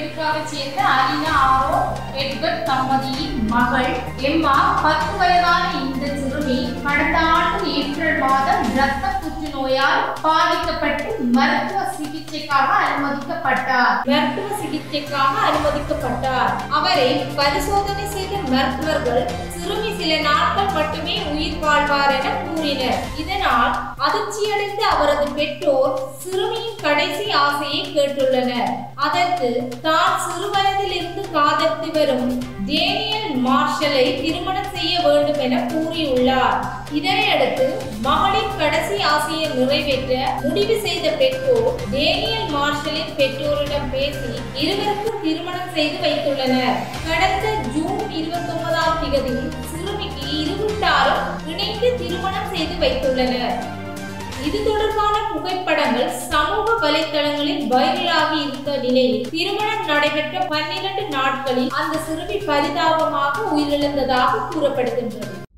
அமெரிக்காவைச் சேர்ந்த அலினா ஆரோ எட்வர்ட் தம்பதியின் மகள் எம்மா பத்து வயதான இந்த சிறுமி கடந்த ஆண்டு ஏப்ரல் மாதம் இரத்த புற்றுநோயால் பாதிக்கப்பட்டு மருத்துவ சிகிச்சைக்காக அனுமதிக்கப்பட்டார் மருத்துவ சிகிச்சைக்காக அனுமதிக்கப்பட்டார் அவரை பரிசோதனை செய்த மருத்துவர்கள் சிறுமி சில நாட்கள் மட்டுமே உயிர் வாழ்வார் என கூறினர் இதனால் அதிர்ச்சியடைந்த அவரது பெற்றோர் சிறுமியின் கடைசி ஆசையை கேட்டுள்ளனர் அதற்கு தான் சிறுவயதில் இருந்து காதலித்து வரும் டேனியல் மார்ஷலை திருமணம் செய்ய வேண்டும் என கூறியுள்ளார் இதனையடுத்து மகளின் கடைசி ஆசையை நிறைவேற்ற முடிவு செய்த பெற்றோர் டேனியல் மார்ஷலின் பெற்றோரிடம் பேசி இருவருக்கும் திருமணம் செய்து வைத்துள்ளனர் கடந்த ஜூன் இருபத்தி ஒன்பதாம் தேதி சிறுமிக்கு இருவட்டாரும் இணைந்து திருமணம் செய்து வைத்துள்ளனர் இது தொடர்பான புகைப்படங்கள் சமூக வலைத்தளங்களில் வைரலாகி இருந்த நிலையில் திருமணம் நடைபெற்ற பன்னிரண்டு நாட்களில் அந்த சிறுமி பரிதாபமாக உயிரிழந்ததாக கூறப்படுகின்றது